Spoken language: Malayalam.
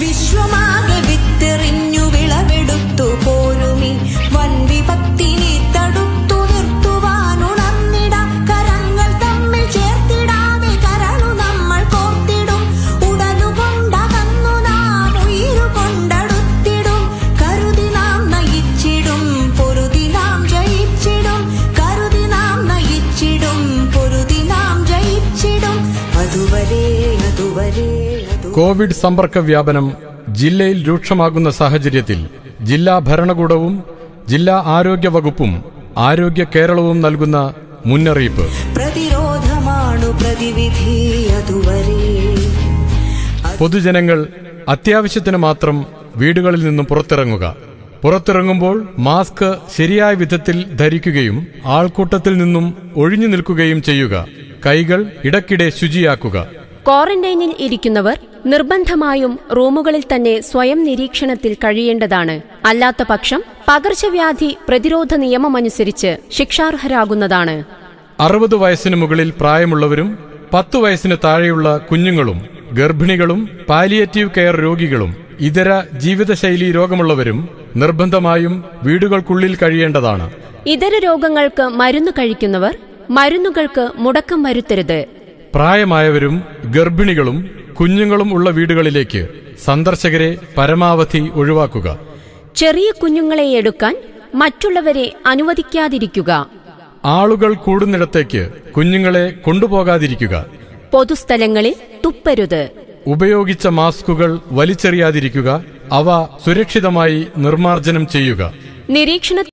വിശ്വമാകെ വിത്തെറിഞ്ഞു വിളവെടുത്തു പോരുമി വൻ വിപത്തിനെ തടുത്തു നിർത്തുവാനുണർന്നിടാം കരങ്ങൾ തമ്മിൽ ചേർത്തിടാതെ കരളു നമ്മൾ കോർത്തിടും ഉടലുകൊണ്ടകന്നു നാം ഉയിരുകൊണ്ടടുത്തിടും കരുതി നാം നയിച്ചിടും പൊരുതി നാം ജയിച്ചിടും കരുതി നാം നയിച്ചിടും പൊരുതി നാം ജയിച്ചിടും അതുവരെ അതുവരെ അതുവരെ കോവിഡ് സമ്പർക്ക വ്യാപനം ജില്ലയിൽ രൂക്ഷമാകുന്ന സാഹചര്യത്തിൽ ജില്ലാ ഭരണകൂടവും ജില്ലാ ആരോഗ്യ വകുപ്പും ആരോഗ്യ കേരളവും നൽകുന്ന മുന്നറിയിപ്പ് പ്രതിരോധമാണു പ്രതിവിധി അതുവരെ പൊതുജനങ്ങൾ അത്യാവശ്യത്തിന് മാത്രം വീടുകളിൽ നിന്നും പുറത്തിറങ്ങുക പുറത്തിറങ്ങുമ്പോൾ മാസ്ക് ശരിയായ വിധത്തിൽ ധരിക്കുകയും ആൾക്കൂട്ടത്തിൽ നിന്നും ഒഴിഞ്ഞു നിൽക്കുകയും ചെയ്യുക കൈകൾ ഇടയ്ക്കിടെ ശുചിയാക്കുക ക്വാറന്റൈനിൽ ഇരിക്കുന്നവർ നിർബന്ധമായും റൂമുകളിൽ തന്നെ സ്വയം നിരീക്ഷണത്തിൽ കഴിയേണ്ടതാണ് അല്ലാത്ത പക്ഷം പകർച്ചവ്യാധി പ്രതിരോധ നിയമമനുസരിച്ച് ശിക്ഷാർഹരാകുന്നതാണ് അറുപത് വയസ്സിന് മുകളിൽ പ്രായമുള്ളവരും പത്തു വയസ്സിന് താഴെയുള്ള കുഞ്ഞുങ്ങളും ഗർഭിണികളും പാലിയേറ്റീവ് കെയർ രോഗികളും ഇതര ജീവിതശൈലി രോഗമുള്ളവരും നിർബന്ധമായും വീടുകൾക്കുള്ളിൽ കഴിയേണ്ടതാണ് ഇതര രോഗങ്ങൾക്ക് മരുന്ന് കഴിക്കുന്നവർ മരുന്നുകൾക്ക് മുടക്കം വരുത്തരുത് പ്രായമായവരും ഗർഭിണികളും കുഞ്ഞുങ്ങളും ഉള്ള വീടുകളിലേക്ക് സന്ദർശകരെ പരമാവധി ഒഴിവാക്കുക ചെറിയ കുഞ്ഞുങ്ങളെ എടുക്കാൻ മറ്റുള്ളവരെ അനുവദിക്കാതിരിക്കുക ആളുകൾ കൂടുന്നിടത്തേക്ക് കുഞ്ഞുങ്ങളെ കൊണ്ടുപോകാതിരിക്കുക പൊതുസ്ഥലങ്ങളിൽ തുപ്പരുത് ഉപയോഗിച്ച മാസ്കുകൾ വലിച്ചെറിയാതിരിക്കുക അവ സുരക്ഷിതമായി നിർമ്മാർജ്ജനം ചെയ്യുക നിരീക്ഷണ